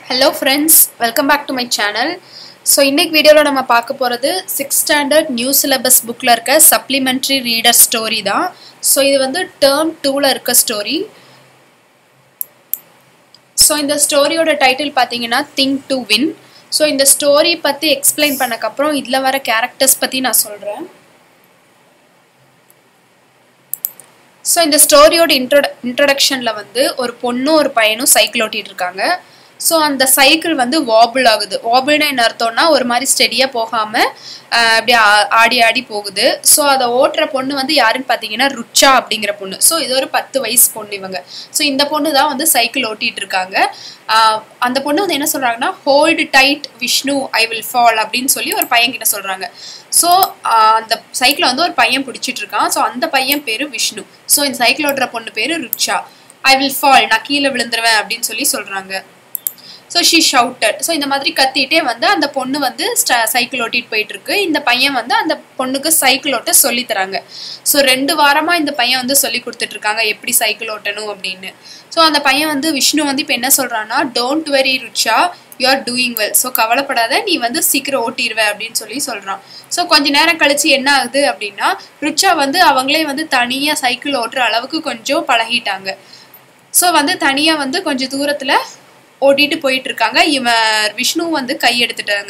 Hello friends welcome back to my channel so இன்னைக்கு வீடியோவில் நம்ம பார்க்க போகிறது சிக்ஸ் ஸ்டாண்டர்ட் நியூ சிலபஸ் புக்கில் இருக்க சப்ளிமெண்ட்ரி ரீடர் ஸ்டோரி தான் ஸோ இது வந்து டேர்ம் டூவில் இருக்க ஸ்டோரி ஸோ இந்த ஸ்டோரியோட டைட்டில் பார்த்தீங்கன்னா திங்க் டு வின் ஸோ இந்த ஸ்டோரி பற்றி எக்ஸ்பிளைன் பண்ணக்கப்புறம் இதில் வர கேரக்டர்ஸ் பற்றி நான் சொல்கிறேன் ஸோ இந்த ஸ்டோரியோட இன்ட்ரோட இன்ட்ரடக்ஷனில் வந்து ஒரு பொண்ணும் ஒரு பையனும் சைக்கிள் ஓட்டிகிட்டு இருக்காங்க ஸோ அந்த சைக்கிள் வந்து வாபிள் ஆகுது வாபிள்னா என்ன அர்த்தம்னா ஒரு மாதிரி ஸ்டெடியாக போகாமல் அப்படியே ஆடி ஆடி போகுது ஸோ அதை ஓட்டுற பொண்ணு வந்து யாருன்னு பார்த்தீங்கன்னா ருச்சா அப்படிங்கிற பொண்ணு ஸோ இது ஒரு பத்து வயசு பொண்ணு இவங்க ஸோ இந்த பொண்ணு தான் வந்து சைக்கிள் ஓட்டிகிட்டு இருக்காங்க அந்த பொண்ணு வந்து என்ன சொல்கிறாங்கன்னா hold tight Vishnu I will fall அப்படின்னு சொல்லி ஒரு பையன் கிட்ட சொல்கிறாங்க ஸோ அந்த சைக்கிளை வந்து ஒரு பையன் பிடிச்சிட்டு இருக்கான் ஸோ அந்த பையன் பேர் விஷ்ணு ஸோ இந்த சைக்கிள் ஓட்டுற பொண்ணு பேர் ருச்சா ஐ வில் ஃபால் நான் கீழே விழுந்துருவேன் அப்படின்னு சொல்லி சொல்கிறாங்க ஸோ ஷீ ஷவுட்டட் ஸோ இந்த மாதிரி கத்திட்டே வந்து அந்த பொண்ணு வந்து சைக்கிள் ஓட்டிட்டு போயிட்டு இருக்கு இந்த பையன் வந்து அந்த பொண்ணுக்கு சைக்கிள் ஓட்ட சொல்லி தராங்க ஸோ ரெண்டு வாரமா இந்த பையன் வந்து சொல்லி கொடுத்துட்டு இருக்காங்க எப்படி சைக்கிள் ஓட்டணும் அப்படின்னு ஸோ அந்த பையன் வந்து விஷ்ணு வந்து இப்போ என்ன சொல்றான்னா don't worry Rucha you are doing well so கவலைப்படாத நீ வந்து சீக்கிரம் ஓட்டிடுவ அப்படின்னு சொல்லி சொல்றான் ஸோ கொஞ்ச நேரம் கழிச்சு என்ன ஆகுது அப்படின்னா ருச்சா வந்து அவங்களே வந்து தனியாக சைக்கிள் ஓட்டுற அளவுக்கு கொஞ்சம் பழகிட்டாங்க ஸோ வந்து தனியாக வந்து கொஞ்சம் தூரத்தில் ஓட்டிட்டு போயிட்டு இருக்காங்க இவன் விஷ்ணு வந்து கை எடுத்துட்டாங்க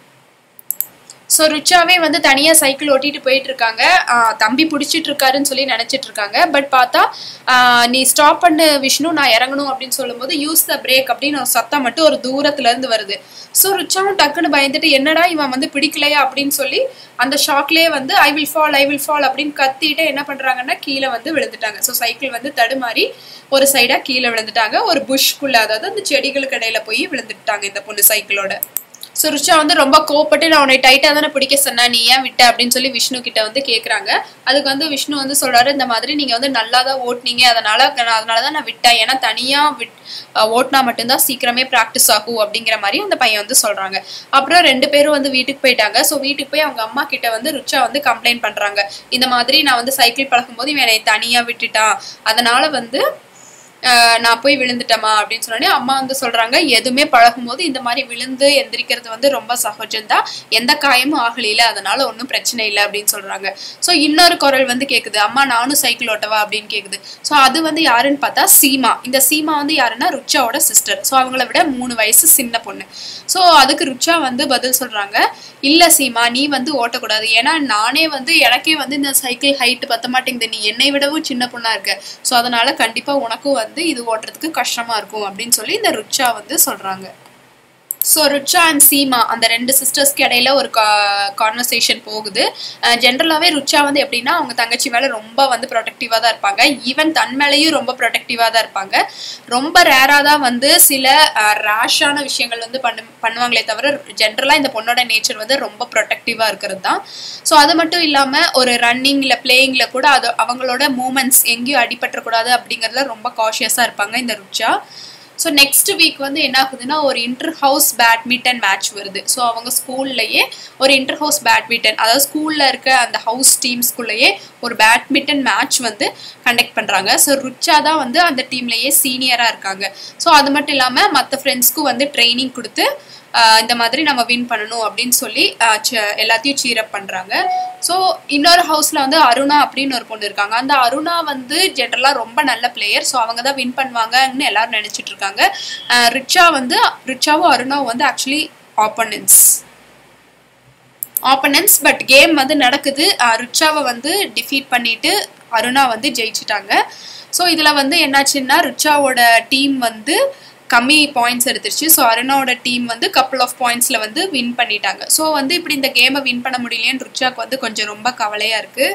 ஸோ ருச்சாவே வந்து தனியாக சைக்கிள் ஓட்டிட்டு போயிட்டு இருக்காங்க தம்பி பிடிச்சிட்டு இருக்காருன்னு சொல்லி நினச்சிட்டு இருக்காங்க பட் பார்த்தா நீ ஸ்டாப் பண்ணு விஷ்ணு நான் இறங்கணும் அப்படின்னு சொல்லும்போது யூஸ் த பிரேக் அப்படின்னு ஒரு சத்தம் மட்டும் ஒரு தூரத்துல இருந்து வருது ஸோ ருச்சாவும் டக்குன்னு பயந்துட்டு என்னடா இவன் வந்து பிடிக்கலையா அப்படின்னு சொல்லி அந்த ஷாக்லேயே வந்து I will fall I will fall அப்படின்னு கத்திட்டு என்ன பண்ணுறாங்கன்னா கீழே வந்து விழுந்துட்டாங்க ஸோ சைக்கிள் வந்து தடுமாறி ஒரு சைடாக கீழே விழுந்துட்டாங்க ஒரு புஷ்குள்ள அதாவது அந்த செடிகளுக்கு இடையில போய் விழுந்துட்டாங்க இந்த பொண்ணு சைக்கிளோட ஸோ ருச்சா வந்து ரொம்ப கோப்பட்டு நான் உன்னை டைட்டாக தானே பிடிக்க சொன்னேன் நீ ஏன் விட்ட அப்படின்னு சொல்லி விஷ்ணு கிட்ட வந்து கேட்குறாங்க அதுக்கு வந்து விஷ்ணு வந்து சொல்றாரு இந்த மாதிரி நீங்கள் வந்து நல்லா தான் ஓட்டுனீங்க அதனால அதனால தான் நான் விட்டேன் ஏன்னா தனியாக விட் ஓட்டினா மட்டும்தான் சீக்கிரமே ப்ராக்டிஸ் ஆகும் அப்படிங்கிற மாதிரி அந்த பையன் வந்து சொல்கிறாங்க அப்புறம் ரெண்டு பேரும் வந்து வீட்டுக்கு போயிட்டாங்க ஸோ வீட்டுக்கு போய் அவங்க அம்மா கிட்ட வந்து ருச்சா வந்து கம்ப்ளைண்ட் பண்ணுறாங்க இந்த மாதிரி நான் வந்து சைக்கிள் பழகும்போது இவன் என்னை தனியாக விட்டுட்டான் அதனால வந்து நான் போய் விழுந்துட்டேமா அப்படின்னு சொன்னோடனே அம்மா வந்து சொல்றாங்க எதுவுமே பழகும் போது இந்த மாதிரி விழுந்து எந்திரிக்கிறது வந்து ரொம்ப சகஜம்தான் எந்த காயமும் ஆகலையில அதனால ஒன்றும் பிரச்சனை இல்லை அப்படின்னு சொல்றாங்க ஸோ இன்னொரு குரல் வந்து கேட்குது அம்மா நானும் சைக்கிள் ஓட்டவா அப்படின்னு கேட்குது ஸோ அது வந்து யாருன்னு பார்த்தா சீமா இந்த சீமா வந்து யாருன்னா ருச்சாவோட சிஸ்டர் ஸோ அவங்கள விட மூணு வயசு சின்ன பொண்ணு ஸோ அதுக்கு ருச்சா வந்து பதில் சொல்றாங்க இல்ல சீமா நீ வந்து ஓட்டக்கூடாது ஏன்னா நானே வந்து எனக்கே வந்து இந்த சைக்கிள் ஹைட் பத்த மாட்டேங்குது நீ என்னை விடவும் சின்ன பொண்ணா இருக்க ஸோ அதனால கண்டிப்பா உனக்கும் வந்து இது ஓட்டுறதுக்கு கஷ்டமா இருக்கும் அப்படின்னு சொல்லி இந்த ருச்சா வந்து சொல்றாங்க ஸோ ருச்சா அண்ட் சீமா அந்த ரெண்டு சிஸ்டர்ஸ்க்கு இடையில ஒரு கான்வர்சேஷன் போகுது ஜென்ரலாகவே ருச்சா வந்து எப்படின்னா அவங்க தங்கச்சி மேலே ரொம்ப வந்து ப்ரொடெக்டிவாக தான் இருப்பாங்க ஈவன் தன் மேலேயும் ரொம்ப ப்ரொடெக்டிவாக தான் இருப்பாங்க ரொம்ப ரேராக தான் வந்து சில ரேஷான விஷயங்கள் வந்து பண்ணு பண்ணுவாங்களே தவிர ஜென்ரலாக இந்த பொண்ணோட நேச்சர் வந்து ரொம்ப ப்ரொடெக்டிவாக இருக்கிறது தான் ஸோ அது மட்டும் இல்லாமல் ஒரு ரன்னிங்கில் பிளேயிங்கில் கூட அது அவங்களோட மூமெண்ட்ஸ் எங்கேயும் அடிபற்றக்கூடாது அப்படிங்கிறதுல ரொம்ப காஷியஸாக இருப்பாங்க இந்த ருச்சா ஸோ நெக்ஸ்ட் வீக் வந்து என்ன ஆகுதுன்னா ஒரு இன்டர் ஹவுஸ் பேட்மிண்டன் மேட்ச் வருது ஸோ அவங்க ஸ்கூல்லையே ஒரு இன்டர் ஹவுஸ் பேட்மிண்டன் அதாவது ஸ்கூலில் இருக்க அந்த ஹவுஸ் டீம்ஸ்குள்ளேயே ஒரு பேட்மிண்டன் மேட்ச் வந்து கண்டக்ட் பண்ணுறாங்க ஸோ ருச்சா தான் வந்து அந்த டீம்லேயே சீனியராக இருக்காங்க ஸோ அது மட்டும் இல்லாமல் மற்ற ஃப்ரெண்ட்ஸ்க்கும் வந்து ட்ரைனிங் கொடுத்து இந்த மாதிரி நம்ம வின் பண்ணணும் அப்படின்னு சொல்லி எல்லாத்தையும் சீரப் பண்ணுறாங்க ஸோ இன்னொரு ஹவுஸில் வந்து அருணா அப்படின்னு ஒரு பொண்ணு இருக்காங்க அந்த அருணா வந்து ஜென்ரலாக ரொம்ப நல்ல பிளேயர் ஸோ அவங்க தான் வின் பண்ணுவாங்கன்னு எல்லாரும் நினச்சிட்டு இருக்காங்க ரிச்சா வந்து ரிச்சாவும் அருணாவும் வந்து actually opponents opponents but game வந்து நடக்குது ரிச்சாவை வந்து டிஃபீட் பண்ணிட்டு அருணா வந்து ஜெயிச்சிட்டாங்க ஸோ இதில் வந்து என்னாச்சுன்னா ரிச்சாவோட டீம் வந்து கம்மி பாயிண்ட்ஸ் எடுத்துருச்சு ஸோ அருணாவோட டீம் வந்து கப்புள் ஆஃப் பாயிண்ட்ஸில் வந்து வின் பண்ணிட்டாங்க ஸோ வந்து இப்படி இந்த கேமை வின் பண்ண முடியலையேன்னு ருச்சாக்கு வந்து கொஞ்சம் ரொம்ப கவலையாக இருக்குது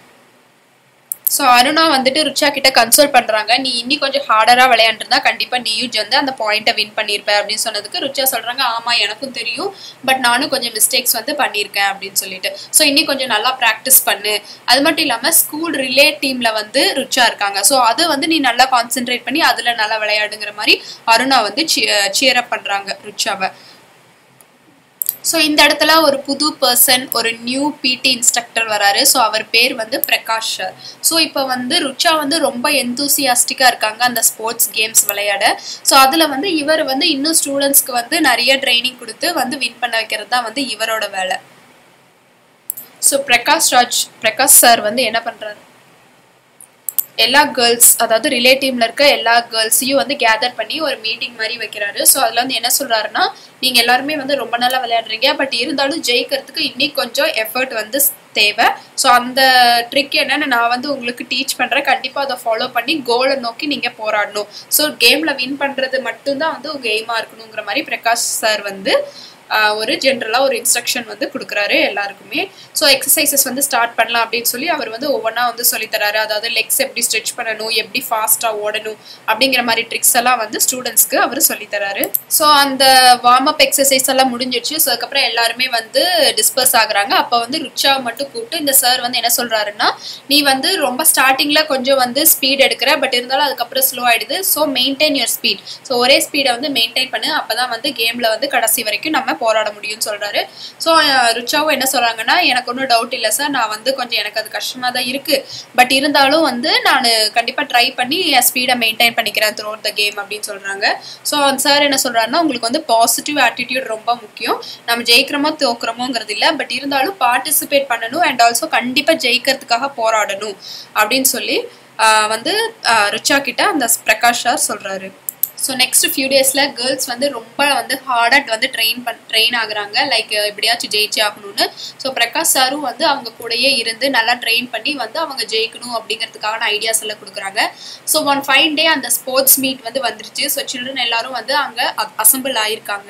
ஸோ அருணா வந்துட்டு ருச்சா கிட்ட கன்சோல் பண்ணுறாங்க நீ இன்னி கொஞ்சம் ஹார்டராக விளையாண்டுருந்தா கண்டிப்பாக நீயும் வந்து அந்த பாயிண்ட்டை வின் பண்ணியிருப்ப அப்படின்னு சொன்னதுக்கு ருச்சா சொல்கிறாங்க ஆமாம் எனக்கும் தெரியும் பட் நானும் கொஞ்சம் மிஸ்டேக்ஸ் வந்து பண்ணியிருக்கேன் அப்படின்னு சொல்லிட்டு ஸோ இன்னி கொஞ்சம் நல்லா ப்ராக்டிஸ் பண்ணு அது மட்டும் இல்லாமல் ஸ்கூல் ரிலே டீமில் வந்து ருச்சா இருக்காங்க ஸோ அது வந்து நீ நல்லா கான்சென்ட்ரேட் பண்ணி அதில் நல்லா விளையாடுங்கிற மாதிரி அருணா வந்து சியரப் பண்ணுறாங்க ருச்சாவை ஸோ இந்த இடத்துல ஒரு புது பர்சன் ஒரு நியூ பிடி இன்ஸ்ட்ரக்டர் வராரு ஸோ அவர் பேர் வந்து பிரகாஷ் சார் ஸோ இப்போ வந்து ருச்சா வந்து ரொம்ப எந்தூசியாஸ்டிக்காக இருக்காங்க அந்த ஸ்போர்ட்ஸ் கேம்ஸ் விளையாட ஸோ அதில் வந்து இவர் வந்து இன்னும் ஸ்டூடெண்ட்ஸ்க்கு வந்து நிறைய ட்ரைனிங் கொடுத்து வந்து வின் பண்ண வைக்கிறது தான் வந்து இவரோட வேலை ஸோ பிரகாஷ் ராஜ் பிரகாஷ் சார் வந்து என்ன பண்ணுறாரு எல்லா கேர்ள்ஸ் அதாவது ரிலேட்டிவ்ல இருக்க எல்லா கேர்ள்ஸையும் வந்து கேதர் பண்ணி ஒரு மீட்டிங் மாதிரி வைக்கிறாரு ஸோ அதில் வந்து என்ன சொல்றாருன்னா நீங்கள் எல்லாருமே வந்து ரொம்ப நல்லா விளையாடுறீங்க பட் இருந்தாலும் ஜெயிக்கிறதுக்கு இன்னும் கொஞ்சம் எஃபர்ட் வந்து தேவை ஸோ அந்த ட்ரிக் என்னன்னு நான் வந்து உங்களுக்கு டீச் பண்ணுறேன் கண்டிப்பாக அதை ஃபாலோ பண்ணி கோலை நோக்கி நீங்கள் போராடணும் ஸோ கேமில் வின் பண்ணுறது மட்டும்தான் வந்து உங்கள் எய்மாக இருக்கணுங்கிற மாதிரி பிரகாஷ் சார் வந்து ஒரு ஜென்ரலாக ஒரு இன்ஸ்ட்ரக்ஷன் வந்து கொடுக்குறாரு எல்லாருக்குமே ஸோ எக்ஸசைசஸ் வந்து ஸ்டார்ட் பண்ணலாம் அப்படின்னு சொல்லி அவர் வந்து ஒவ்வொன்றா வந்து சொல்லித்தராரு அதாவது லெக்ஸ் எப்படி ஸ்ட்ரெச் பண்ணணும் எப்படி ஃபாஸ்ட்டாக ஓடணும் அப்படிங்கிற மாதிரி ட்ரிக்ஸ் எல்லாம் வந்து ஸ்டூடெண்ட்ஸ்க்கு அவர் சொல்லித்தராரு ஸோ அந்த வார்ம் அப் எக்ஸசைஸ் எல்லாம் முடிஞ்சிடுச்சு ஸோ அதுக்கப்புறம் எல்லாருமே வந்து டிஸ்பர்ஸ் ஆகுறாங்க அப்போ வந்து ரிச்சா மட்டும் கூப்பிட்டு இந்த சார் வந்து என்ன சொல்கிறாருன்னா நீ வந்து ரொம்ப ஸ்டார்டிங்கில் கொஞ்சம் வந்து ஸ்பீட் எடுக்கிற பட் இருந்தாலும் அதுக்கப்புறம் ஸ்லோ ஆகிடுது so maintain your speed so ஒரே ஸ்பீடை வந்து மெயின்டைன் பண்ணு அப்போ தான் வந்து கேமில் வந்து கடைசி வரைக்கும் நம்ம போராட முடியும்னு சொல்றாரு ஸோ ருச்சாவும் என்ன சொல்றாங்கன்னா எனக்கு ஒன்றும் டவுட் இல்லை சார் நான் வந்து கொஞ்சம் எனக்கு அது கஷ்டமா தான் இருக்கு பட் இருந்தாலும் வந்து நான் கண்டிப்பா ட்ரை பண்ணி என் ஸ்பீடை மெயின்டைன் பண்ணிக்கிறேன் த்ரூ த கேம் அப்படின்னு சொல்றாங்க ஸோ சார் என்ன சொல்றாருன்னா உங்களுக்கு வந்து பாசிட்டிவ் ஆட்டிடியூட் ரொம்ப முக்கியம் நம்ம ஜெயிக்கிறோமோ தோக்குறோமோங்கிறது இல்லை பட் இருந்தாலும் பார்ட்டிசிபேட் பண்ணணும் அண்ட் ஆல்சோ கண்டிப்பா ஜெயிக்கிறதுக்காக போராடணும் அப்படின்னு சொல்லி வந்து ருச்சா கிட்ட அந்த பிரகாஷ் சார் சொல்றாரு ஸோ நெக்ஸ்ட் ஃபியூ டேஸில் கேர்ள்ஸ் வந்து ரொம்ப வந்து ஹார்டாக வந்து ட்ரெயின் பண் ட்ரெயின் ஆகுறாங்க லைக் எப்படியாச்சும் ஜெயிச்சே ஆகணும்னு ஸோ பிரகாஷ் சாரும் வந்து அவங்க கூடயே இருந்து நல்லா ட்ரெயின் பண்ணி வந்து அவங்க ஜெயிக்கணும் அப்படிங்கிறதுக்கான ஐடியாஸ் எல்லாம் கொடுக்குறாங்க ஸோ ஒன் ஃபைன் டே அந்த ஸ்போர்ட்ஸ் மீட் வந்து வந்துருச்சு ஸோ சில்ட்ரன் எல்லாரும் வந்து அங்கே அசம்பிள் ஆயிருக்காங்க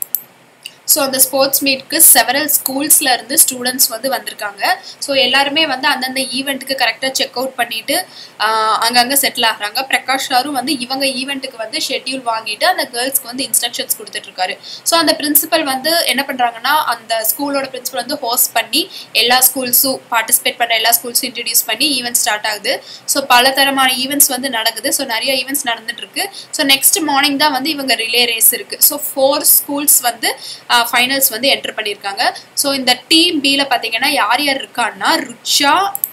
ஸோ அந்த ஸ்போர்ட்ஸ் மீட்க்கு செவரல் ஸ்கூல்ஸில் இருந்து ஸ்டூடெண்ட்ஸ் வந்து வந்திருக்காங்க ஸோ எல்லாருமே வந்து அந்தந்த ஈவெண்ட்டுக்கு கரெக்டாக செக் அவுட் பண்ணிட்டு அங்கங்கே செட்டில் ஆகுறாங்க பிரகாஷ் சாரும் வந்து இவங்க ஈவெண்ட்டுக்கு வந்து ஷெட்யூல் வாங்கிட்டு அந்த கேர்ள்ஸ்க்கு வந்து இன்ஸ்ட்ரக்ஷன்ஸ் கொடுத்துட்ருக்காரு ஸோ அந்த பிரின்சிபல் வந்து என்ன பண்ணுறாங்கன்னா அந்த ஸ்கூலோட பிரின்சிபல் வந்து ஹோஸ்ட் பண்ணி எல்லா ஸ்கூல்ஸும் பார்ட்டிசிபேட் பண்ணுற எல்லா ஸ்கூல்ஸும் இன்ட்ரடியூஸ் பண்ணி ஈவெண்ட்ஸ் ஸ்டார்ட் ஆகுது ஸோ பல தரமான ஈவெண்ட்ஸ் வந்து நடக்குது ஸோ நிறைய ஈவெண்ட்ஸ் நடந்துட்டு இருக்கு ஸோ நெக்ஸ்ட் மார்னிங் தான் வந்து இவங்க ரிலே ரேஸ் இருக்கு ஸோ ஃபோர் ஸ்கூல்ஸ் வந்து ஃபைனல்ஸ் வந்து என்டர் பண்ணியிருக்காங்க ஸோ இந்த டீம் பியில் பார்த்தீங்கன்னா யார் யார் இருக்கான்னா ருச்சா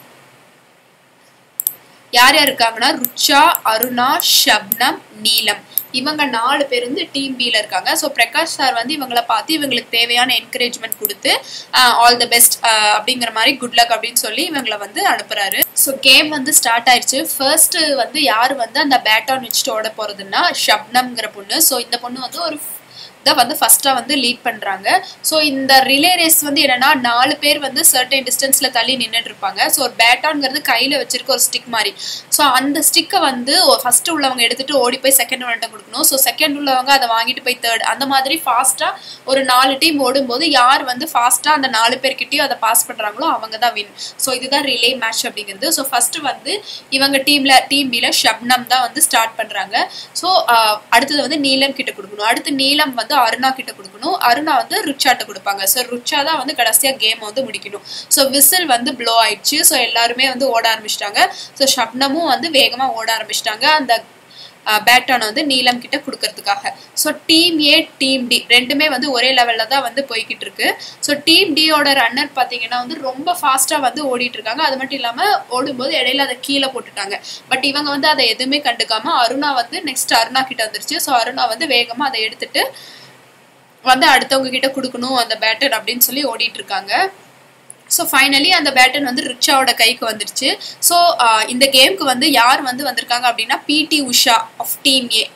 யார் யார் இருக்காங்கன்னா ருச்சா அருணா ஷப்னம் நீலம் இவங்க நாலு பேர் வந்து டீம் பியில் இருக்காங்க ஸோ பிரகாஷ் சார் வந்து இவங்கள பார்த்து இவங்களுக்கு தேவையான என்கரேஜ்மெண்ட் கொடுத்து ஆல் த பெஸ்ட் அப்படிங்கிற மாதிரி குட் லக் அப்படின்னு சொல்லி இவங்களை வந்து அனுப்புறாரு ஸோ கேம் வந்து ஸ்டார்ட் ஆயிடுச்சு ஃபர்ஸ்ட் வந்து யார் வந்து அந்த பேட்டான் வச்சுட்டு ஓட போறதுன்னா ஷப்னம்ங்கிற பொண்ணு ஸோ இந்த பொண்ணு வந்து ஒரு தான் வந்து ஃபர்ஸ்ட்டாக வந்து லீட் பண்ணுறாங்க ஸோ இந்த ரிலே ரேஸ் வந்து என்னன்னா நாலு பேர் வந்து சர்டன் டிஸ்டன்ஸில் தள்ளி நின்றுட்டு இருப்பாங்க ஸோ ஒரு பேட்டான்ங்கிறது கையில் வச்சிருக்க ஒரு ஸ்டிக் மாதிரி ஸோ அந்த ஸ்டிக்கை வந்து ஃபர்ஸ்ட் உள்ளவங்க எடுத்துட்டு ஓடி போய் செகண்ட் ஒன்ட்ட கொடுக்கணும் ஸோ செகண்ட் உள்ளவங்க அதை வாங்கிட்டு போய் தேர்ட் அந்த மாதிரி ஃபாஸ்ட்டாக ஒரு நாலு டீம் ஓடும்போது யார் வந்து ஃபாஸ்ட்டாக அந்த நாலு பேர்கிட்டயும் அதை பாஸ் பண்ணுறாங்களோ அவங்க தான் வின் ஸோ இதுதான் ரிலே மேட்ச் அப்படிங்கிறது ஸோ ஃபர்ஸ்ட் வந்து இவங்க டீம்ல டீம் பில ஷப்னம் தான் வந்து ஸ்டார்ட் பண்ணுறாங்க ஸோ அடுத்தது வந்து நீலம் கிட்ட கொடுக்கணும் அடுத்து நீலம் வந்து அருணா கிட்ட கொடுக்கணும் அருணா வந்து ருச்சாட்ட கொடுப்பாங்க ஸோ ருச்சா தான் வந்து கடைசியா கேம் வந்து முடிக்கணும் ஸோ விசில் வந்து ப்ளோ ஆயிடுச்சு ஸோ எல்லாருமே வந்து ஓட ஆரம்பிச்சிட்டாங்க ஸோ ஷப்னமும் வந்து வேகமா ஓட ஆரம்பிச்சிட்டாங்க அந்த பேட்டானை வந்து நீலம் கிட்ட கொடுக்கறதுக்காக so team A team D ரெண்டுமே வந்து ஒரே லெவலில் தான் வந்து போய்கிட்டு இருக்கு ஸோ டீம் டியோட ரன்னர் பார்த்தீங்கன்னா வந்து ரொம்ப ஃபாஸ்ட்டாக வந்து ஓடிட்டு இருக்காங்க அது மட்டும் இல்லாமல் ஓடும்போது இடையில அதை கீழே போட்டுட்டாங்க பட் இவங்க வந்து அதை எதுவுமே கண்டுக்காம அருணா வந்து நெக்ஸ்ட் அருணா கிட்ட வந்துருச்சு ஸோ அருணா வந்து வேகமாக அதை எடுத்துட்டு வந்து அடுத்தவங்க கிட்ட கொடுக்கணும் அந்த பேட்டர் அப்படின்னு சொல்லி ஓடிட்டு இருக்காங்க ஸோ ஃபைனலி அந்த பேட்டன் வந்து ரிச்சாவோட கைக்கு வந்துருச்சு ஸோ இந்த கேமுக்கு வந்து யார் வந்து வந்திருக்காங்க அப்படின்னா P T Usha of team A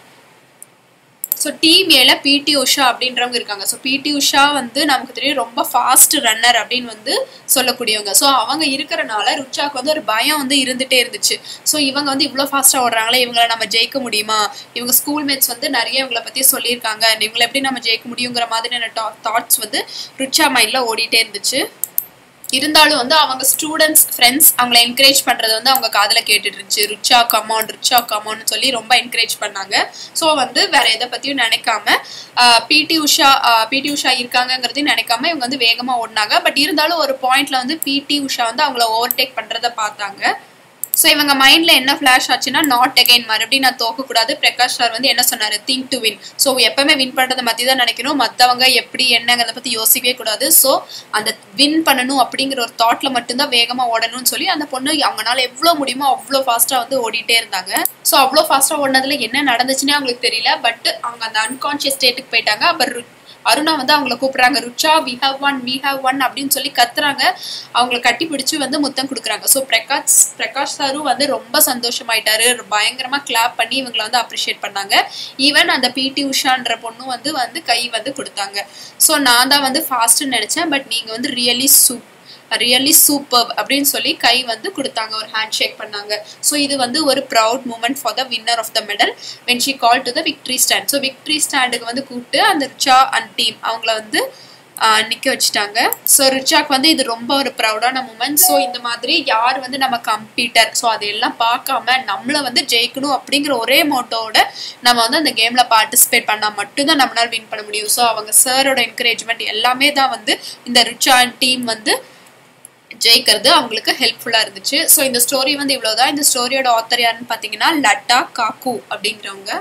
so team ஏல பிடி உஷா அப்படின்றவங்க இருக்காங்க ஸோ பிடி உஷா வந்து நமக்கு தெரியும் ரொம்ப ஃபாஸ்ட் ரன்னர் அப்படின்னு வந்து சொல்லக்கூடியவங்க ஸோ அவங்க இருக்கிறனால ருச்சாக்கு வந்து ஒரு பயம் வந்து இருந்துகிட்டே இருந்துச்சு ஸோ இவங்க வந்து இவ்வளோ ஃபாஸ்ட்டாக ஓடுறாங்களே இவங்களை நம்ம ஜெயிக்க முடியுமா இவங்க ஸ்கூல் மேட்ஸ் வந்து நிறைய இவங்களை பற்றி சொல்லியிருக்காங்க இவங்களை எப்படி நம்ம ஜெயிக்க முடியுங்கிற மாதிரியான தாட்ஸ் வந்து ருச்சா மைண்டில் ஓடிட்டே இருந்துச்சு இருந்தாலும் வந்து அவங்க ஸ்டூடெண்ட்ஸ் ஃப்ரெண்ட்ஸ் அவங்கள என்கரேஜ் பண்ணுறது வந்து அவங்க காதில் கேட்டுட்டு இருந்துச்சு ரிச்சா கமான் ரிச்சா கமான்னு சொல்லி ரொம்ப என்கரேஜ் பண்ணாங்க ஸோ வந்து வேற எதை பற்றியும் நினைக்காம பிடி உஷா பிடி உஷா இருக்காங்கங்கிறதையும் நினைக்காம இவங்க வந்து வேகமாக ஓடினாங்க பட் இருந்தாலும் ஒரு பாயிண்ட்ல வந்து பிடி உஷா வந்து அவங்கள ஓவர்டேக் பண்ணுறத பார்த்தாங்க ஸோ இவங்க மைண்டில் என்ன ஃப்ளாஷ் ஆச்சுன்னா நாட் அகைன் மறுபடியும் நான் தோக்கக்கூடாது பிரகாஷ் சார் வந்து என்ன சொன்னார் திங்க் டு வின் ஸோ எப்பவுமே வின் பண்ணுறதை பற்றி தான் நினைக்கணும் மற்றவங்க எப்படி என்னங்கிறத பற்றி யோசிக்கவே கூடாது ஸோ அந்த வின் பண்ணணும் அப்படிங்கிற ஒரு தாட்டில் மட்டும்தான் வேகமாக ஓடணும்னு சொல்லி அந்த பொண்ணு அவங்களால எவ்வளோ முடியுமோ அவ்வளோ ஃபாஸ்ட்டாக வந்து ஓடிட்டே இருந்தாங்க ஸோ அவ்வளோ ஃபாஸ்ட்டாக ஓடினதுல என்ன நடந்துச்சுன்னே அவங்களுக்கு தெரியல பட் அவங்க அந்த அன்கான்ஷியஸ் ஸ்டேட்டுக்கு போயிட்டாங்க அப்புறம் அருணா வந்து அவங்கள கூப்பிடுறாங்க Rucha we have won we have won அப்படின்னு சொல்லி கத்துறாங்க அவங்கள கட்டி பிடிச்சி வந்து முத்தம் கொடுக்குறாங்க ஸோ பிரகாஷ் பிரகாஷ் சாரும் வந்து ரொம்ப சந்தோஷமாயிட்டாரு பயங்கரமா கிளாப் பண்ணி இவங்களை வந்து அப்ரிஷியேட் பண்ணாங்க ஈவன் அந்த பிடி உஷான்ற பொண்ணும் வந்து வந்து கை வந்து கொடுத்தாங்க ஸோ நான் தான் வந்து ஃபாஸ்ட்னு நினைச்சேன் பட் நீங்க வந்து ரியலி சூப் ரியலி சூப்பர் அப்படின்னு சொல்லி கை வந்து கொடுத்தாங்க ஒரு ஹேண்ட் ஷேக் பண்ணாங்க ஸோ இது வந்து ஒரு proud moment for the winner of the medal when she call to the victory stand so victory ஸ்டாண்டுக்கு வந்து கூப்பிட்டு அந்த ரிச்சா அண்ட் டீம் அவங்கள வந்து நிற்க வச்சுட்டாங்க ஸோ ரிச்சாக்கு வந்து இது ரொம்ப ஒரு ப்ரௌடான மூமெண்ட் ஸோ இந்த மாதிரி யார் வந்து நம்ம கம்ப்யூட்டர் ஸோ அதையெல்லாம் பார்க்காம நம்மளை வந்து ஜெயிக்கணும் அப்படிங்கிற ஒரே மோட்டோட நம்ம வந்து அந்த கேமில் பார்ட்டிசிபேட் பண்ணால் மட்டும்தான் நம்மளால் வின் பண்ண முடியும் ஸோ அவங்க சாரோட என்கரேஜ்மெண்ட் எல்லாமே தான் வந்து இந்த ரிச்சா அண்ட் டீம் வந்து ஜெயிக்கிறது அவங்களுக்கு ஹெல்ப்ஃபுல்லாக இருந்துச்சு ஸோ இந்த ஸ்டோரி வந்து இவ்வளோதான் இந்த ஸ்டோரியோட ஆத்தர் யாருன்னு பார்த்தீங்கன்னா லட்டா காக்கு அப்படிங்கிறவங்க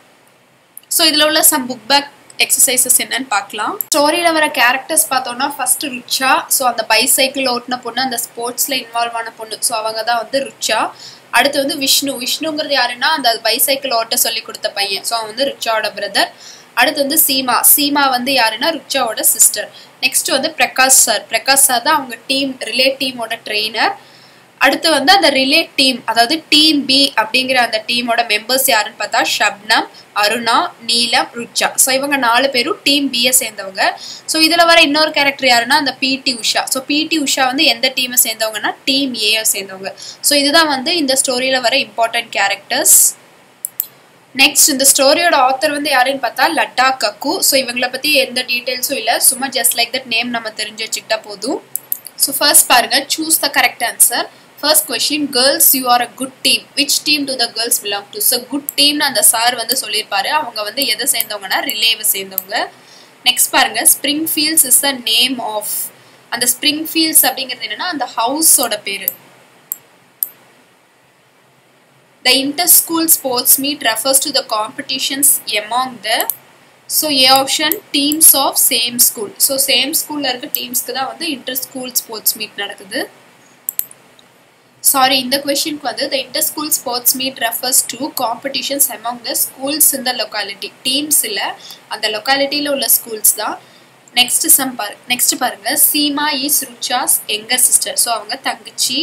ஸோ இதில் உள்ள சம் புக் பேக் எக்ஸசைசஸ் என்னன்னு பார்க்கலாம் ஸ்டோரியில் வர கேரக்டர்ஸ் பார்த்தோம்னா ஃபர்ஸ்ட் ரிச்சா ஸோ அந்த பைசைக்கிள் ஓட்டின பொண்ணு அந்த ஸ்போர்ட்ஸில் இன்வால்வ் ஆன பொண்ணு ஸோ அவங்க தான் வந்து ரிச்சா அடுத்து வந்து விஷ்ணு விஷ்ணுங்கிறது யாருன்னா அந்த பைசைக்கிள் ஓட்ட சொல்லி கொடுத்த பையன் ஸோ அவன் வந்து ரிச்சாவோட பிரதர் அடுத்து வந்து சீமா சீமா வந்து யாருன்னா ருச்சாவோட சிஸ்டர் நெக்ஸ்ட் வந்து பிரகாஷ் சார் பிரகாஷ் சார் தான் அவங்க டீம் ரிலே டீமோட ட்ரெயினர் அடுத்து வந்து அந்த ரிலே டீம் அதாவது டீம் பி அப்படிங்கிற அந்த டீமோட மெம்பர்ஸ் யாருன்னு பார்த்தா ஷப்னம் அருணா நீலம் ருச்சா ஸோ இவங்க நாலு பேரும் டீம் பியை சேர்ந்தவங்க ஸோ இதில் வர இன்னொரு கேரக்டர் யாருன்னா அந்த பிடி உஷா ஸோ பிடி உஷா வந்து எந்த டீமை சேர்ந்தவங்கன்னா டீம் ஏயை சேர்ந்தவங்க ஸோ இதுதான் வந்து இந்த ஸ்டோரியில் வர இம்பார்ட்டன்ட் கேரக்டர்ஸ் நெக்ஸ்ட் இந்த ஸ்டோரியோட ஆத்தர் வந்து யாருன்னு பார்த்தா லட்டா கக்கு ஸோ இவங்கள பற்றி எந்த டீட்டெயில்ஸும் இல்லை சும்மா ஜஸ்ட் லைக் தட் நேம் நம்ம தெரிஞ்சு வச்சுக்கிட்டா போதும் ஸோ ஃபர்ஸ்ட் பாருங்க choose the correct answer first question girls you are a good team which team do the girls belong to so good டீம்னு அந்த சார் வந்து சொல்லியிருப்பாரு அவங்க வந்து எதை சேர்ந்தவங்கன்னா ரிலேவை சேர்ந்தவங்க நெக்ஸ்ட் பாருங்க Spring Fields is the name of அந்த ஸ்ப்ரிங் ஃபீல்ட்ஸ் அப்படிங்கிறது என்னன்னா அந்த ஹவுஸோட பேரு The inter-school sports meet refers to the competitions among the so A option teams of same school so same ஸ்கூலில் இருக்க டீம்ஸ்க்கு தான் வந்து இன்டர் ஸ்கூல் ஸ்போர்ட்ஸ் மீட் நடக்குது சாரி இந்த கொஷினுக்கு வந்து the inter school sports meet refers to competitions among the schools in the locality teams இல்லை அந்த லொக்காலிட்டியில் உள்ள ஸ்கூல்ஸ் தான் நெக்ஸ்ட் சம் பாரு நெக்ஸ்ட் பாருங்க Seema is Rucha's younger sister so அவங்க தங்கச்சி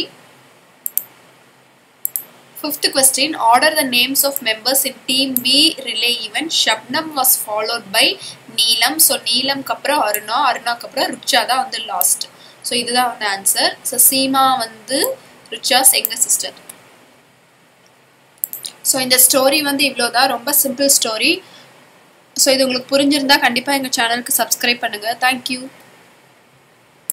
Fifth question Order the names of members in Team B relay event. Shabnam was followed by Neelam. So நீலம்க்கு அப்புறம் அருணா அருணாக்கு அப்புறம் ருச்சா தான் வந்து லாஸ்ட் ஸோ இதுதான் வந்து ஆன்சர் ஸோ சீமா வந்து ருச்சாஸ் எங்க சிஸ்டர் ஸோ இந்த ஸ்டோரி வந்து இவ்வளோதான் ரொம்ப சிம்பிள் ஸ்டோரி ஸோ இது உங்களுக்கு புரிஞ்சிருந்தா கண்டிப்பாக எங்கள் சேனலுக்கு சப்ஸ்கிரைப் பண்ணுங்கள் தேங்க்யூ